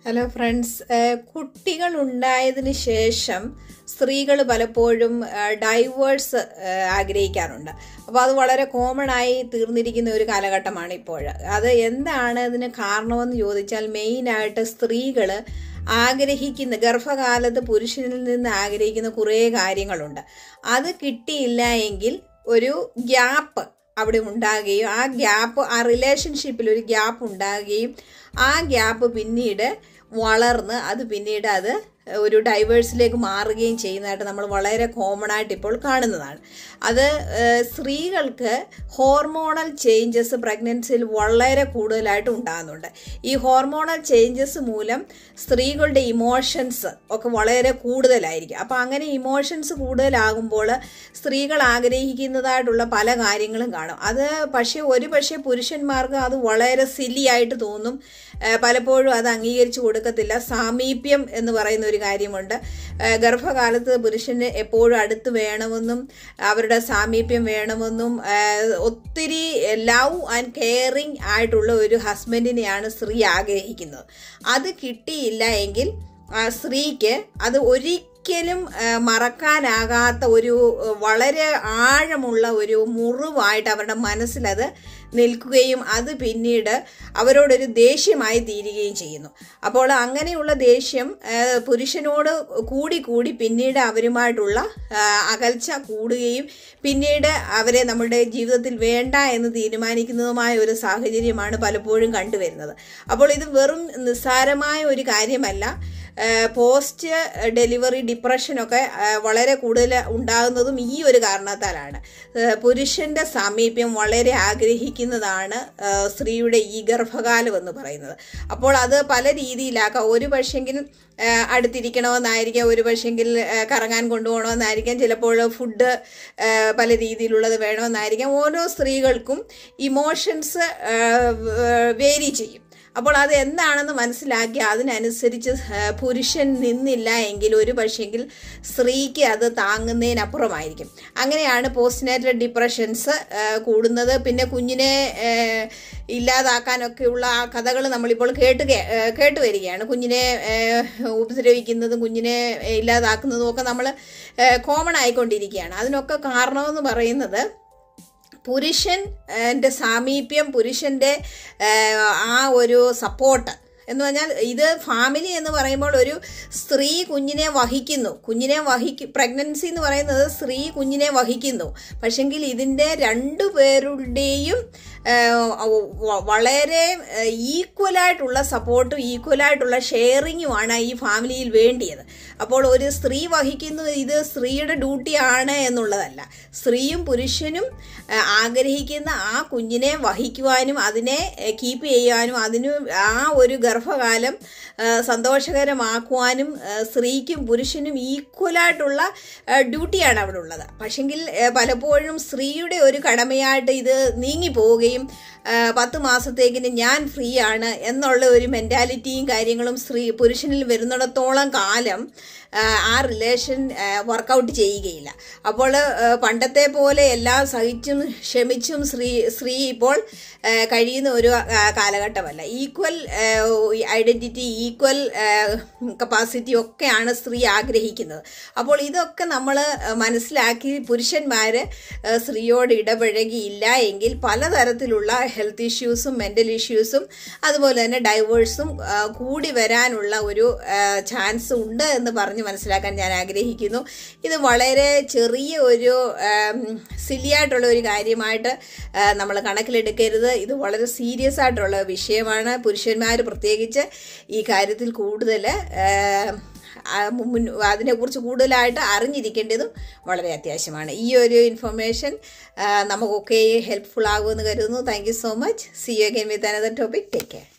hello friends കുട്ടികൾ ഉണ്ടായതിന് ശേഷം സ്ത്രീകൾ പലപ്പോഴും ഡൈവേഴ്സ് ആഗ്രഹിക്കാറുണ്ട് അപ്പോൾ അത് വളരെ കോമൺ ആയി തീർന്നിരിക്കുന്ന ഒരു കാലഘട്ടമാണ് ഇപ്പോൾ അത് എന്താണ് ഇതിന് കാരണമെന്ന് ചോദിച്ചാൽ മെയിനായിട്ട് സ്ത്രീകൾ ആഗ്രഹിക്കുന്ന ഗർഭകാലത്ത് പുരുഷനിൽ നിന്ന് ആഗ്രഹിക്കുന്ന കുറേ കാര്യങ്ങളുണ്ട് അത് കിട്ടിയില്ല എങ്കിൽ ഒരു ഗ്യാപ്പ് അവിടെ ഉണ്ടാകുകയും ആ ഗ്യാപ്പ് ആ റിലേഷൻഷിപ്പിൽ ഒരു ഗ്യാപ്പ് ഉണ്ടാകുകയും ആ ഗ്യാപ്പ് പിന്നീട് വളർന്ന് അത് പിന്നീട് അത് ഒരു ഡൈവേഴ്സിലേക്ക് മാറുകയും ചെയ്യുന്നതായിട്ട് നമ്മൾ വളരെ കോമൺ ആയിട്ട് ഇപ്പോൾ കാണുന്നതാണ് അത് സ്ത്രീകൾക്ക് ഹോർമോണൽ ചേഞ്ചസ് പ്രഗ്നൻസിയിൽ വളരെ കൂടുതലായിട്ട് ഉണ്ടാകുന്നുണ്ട് ഈ ഹോർമോണൽ ചേഞ്ചസ് മൂലം സ്ത്രീകളുടെ ഇമോഷൻസ് ഒക്കെ വളരെ കൂടുതലായിരിക്കും അപ്പോൾ അങ്ങനെ ഇമോഷൻസ് കൂടുതലാകുമ്പോൾ സ്ത്രീകൾ ആഗ്രഹിക്കുന്നതായിട്ടുള്ള പല കാര്യങ്ങളും കാണും അത് പക്ഷേ ഒരു പക്ഷേ പുരുഷന്മാർക്ക് അത് വളരെ സില്ലി ആയിട്ട് തോന്നും പലപ്പോഴും അത് അംഗീകരിച്ചു കൊടുക്കത്തില്ല സാമീപ്യം എന്ന് പറയുന്ന ഒരു കാര്യമുണ്ട് ഗർഭകാലത്ത് പുരുഷന് എപ്പോഴും അടുത്ത് വേണമെന്നും അവരുടെ സാമീപ്യം വേണമെന്നും ഒത്തിരി ലവ് ആൻഡ് കെയറിങ് ആയിട്ടുള്ള ഒരു ഹസ്ബൻഡിനെയാണ് സ്ത്രീ ആഗ്രഹിക്കുന്നത് അത് കിട്ടിയില്ല എങ്കിൽ സ്ത്രീക്ക് അത് ഒരിക്കലും മറക്കാനാകാത്ത ഒരു വളരെ ആഴമുള്ള ഒരു മുറിവായിട്ട് അവരുടെ മനസ്സിലത് നിൽക്കുകയും അത് പിന്നീട് അവരോടൊരു ദേഷ്യമായി തീരുകയും ചെയ്യുന്നു അപ്പോൾ അങ്ങനെയുള്ള ദേഷ്യം പുരുഷനോട് കൂടി കൂടി പിന്നീട് അവരുമായിട്ടുള്ള അകൽച്ച കൂടുകയും പിന്നീട് അവരെ നമ്മുടെ ജീവിതത്തിൽ വേണ്ട എന്ന് തീരുമാനിക്കുന്നതുമായ ഒരു സാഹചര്യമാണ് പലപ്പോഴും കണ്ടുവരുന്നത് അപ്പോൾ ഇത് വെറും നിസ്സാരമായ ഒരു കാര്യമല്ല പോസ്റ്റ് ഡെലിവറി ഡിപ്രഷനൊക്കെ വളരെ കൂടുതൽ ഉണ്ടാകുന്നതും ഈ ഒരു കാരണത്താലാണ് പുരുഷന്റെ സാമീപ്യം വളരെ ആഗ്രഹിക്കുന്നതാണ് സ്ത്രീയുടെ ഈ ഗർഭകാലം എന്ന് പറയുന്നത് അപ്പോൾ അത് പല രീതിയിലാക്കാം ഒരു പക്ഷെങ്കിൽ അടുത്തിരിക്കണമെന്നായിരിക്കാം ഒരു പക്ഷെങ്കിൽ കറങ്ങാൻ കൊണ്ടുപോകണമെന്നായിരിക്കാം ചിലപ്പോൾ ഫുഡ് പല രീതിയിലുള്ളത് വേണമെന്നായിരിക്കാം ഓരോ സ്ത്രീകൾക്കും ഇമോഷൻസ് വേരി ചെയ്യും അപ്പോൾ അത് എന്താണെന്ന് മനസ്സിലാക്കി അതിനനുസരിച്ച് പുരുഷൻ നിന്നില്ല എങ്കിൽ ഒരു പക്ഷെങ്കിൽ സ്ത്രീക്ക് അത് താങ്ങുന്നതിനപ്പുറമായിരിക്കും അങ്ങനെയാണ് പോസ്റ്റ്നേറ്റൽ ഡിപ്രഷൻസ് കൂടുന്നത് പിന്നെ കുഞ്ഞിനെ ഇല്ലാതാക്കാനൊക്കെയുള്ള ആ കഥകൾ നമ്മളിപ്പോൾ കേട്ട് കേട്ട് വരികയാണ് കുഞ്ഞിനെ ഉപദ്രവിക്കുന്നതും കുഞ്ഞിനെ ഇല്ലാതാക്കുന്നതും ഒക്കെ നമ്മൾ കോമൺ ആയിക്കൊണ്ടിരിക്കുകയാണ് അതിനൊക്കെ കാരണമെന്ന് പറയുന്നത് പുരുഷൻ്റെ സാമീപ്യം പുരുഷൻ്റെ ആ ഒരു സപ്പോർട്ട് എന്ന് പറഞ്ഞാൽ ഇത് ഫാമിലി എന്ന് പറയുമ്പോൾ ഒരു സ്ത്രീ കുഞ്ഞിനെ വഹിക്കുന്നു കുഞ്ഞിനെ വഹിക്കും പ്രഗ്നൻസി എന്ന് പറയുന്നത് സ്ത്രീ കുഞ്ഞിനെ വഹിക്കുന്നു പക്ഷെങ്കിൽ ഇതിൻ്റെ രണ്ടു പേരുടെയും വളരെ ഈക്വലായിട്ടുള്ള സപ്പോർട്ടും ഈക്വലായിട്ടുള്ള ഷെയറിങ്ങുമാണ് ഈ ഫാമിലിയിൽ വേണ്ടിയത് അപ്പോൾ ഒരു സ്ത്രീ വഹിക്കുന്നു ഇത് സ്ത്രീയുടെ ഡ്യൂട്ടിയാണ് എന്നുള്ളതല്ല സ്ത്രീയും പുരുഷനും ആഗ്രഹിക്കുന്ന ആ കുഞ്ഞിനെ വഹിക്കുവാനും അതിനെ കീപ്പ് ചെയ്യുവാനും അതിന് ആ ഒരു ഗർഭകാലം സന്തോഷകരമാക്കുവാനും സ്ത്രീക്കും പുരുഷനും ഈക്വലായിട്ടുള്ള ഡ്യൂട്ടിയാണ് അവിടെ ഉള്ളത് പക്ഷെങ്കിൽ പലപ്പോഴും സ്ത്രീയുടെ ഒരു കടമയായിട്ട് ഇത് നീങ്ങിപ്പോവുകയും പത്ത് മാസത്തേക്കിന് ഞാൻ ഫ്രീ ആണ് എന്നുള്ള ഒരു മെൻറ്റാലിറ്റിയും കാര്യങ്ങളും സ്ത്രീ പുരുഷനിൽ വരുന്നിടത്തോളം കാലം ആ റിലേഷൻ വർക്കൗട്ട് ചെയ്യുകയില്ല അപ്പോൾ പണ്ടത്തെ പോലെ എല്ലാം സഹിച്ചും ക്ഷമിച്ചും സ്ത്രീ സ്ത്രീ ഇപ്പോൾ കഴിയുന്ന ഒരു കാലഘട്ടമല്ല ഈക്വൽ ഐഡൻറ്റിറ്റി ഈക്വൽ കപ്പാസിറ്റി ഒക്കെയാണ് സ്ത്രീ ആഗ്രഹിക്കുന്നത് അപ്പോൾ ഇതൊക്കെ നമ്മൾ മനസ്സിലാക്കി പുരുഷന്മാർ സ്ത്രീയോട് ഇടപഴകിയില്ല എങ്കിൽ പലതരത്തിലുള്ള ഹെൽത്ത് ഇഷ്യൂസും മെൻ്റൽ ഇഷ്യൂസും അതുപോലെ തന്നെ ഡൈവേഴ്സും കൂടി വരാനുള്ള ഒരു ചാൻസ് ഉണ്ട് എന്ന് പറഞ്ഞ് മനസ്സിലാക്കാൻ ഞാൻ ആഗ്രഹിക്കുന്നു ഇത് വളരെ ചെറിയ ഒരു സില്ലിയായിട്ടുള്ള ഒരു കാര്യമായിട്ട് നമ്മൾ കണക്കിലെടുക്കരുത് ഇത് വളരെ സീരിയസ് ആയിട്ടുള്ള വിഷയമാണ് പുരുഷന്മാർ പ്രത്യേകിച്ച് ഈ കാര്യത്തിൽ കൂടുതൽ അതിനെക്കുറിച്ച് കൂടുതലായിട്ട് അറിഞ്ഞിരിക്കേണ്ടതും വളരെ അത്യാവശ്യമാണ് ഈ ഒരു ഇൻഫർമേഷൻ നമുക്കൊക്കെ ഹെൽപ്ഫുൾ ആകുമെന്ന് കരുതുന്നു thank you so much see you again with another topic take care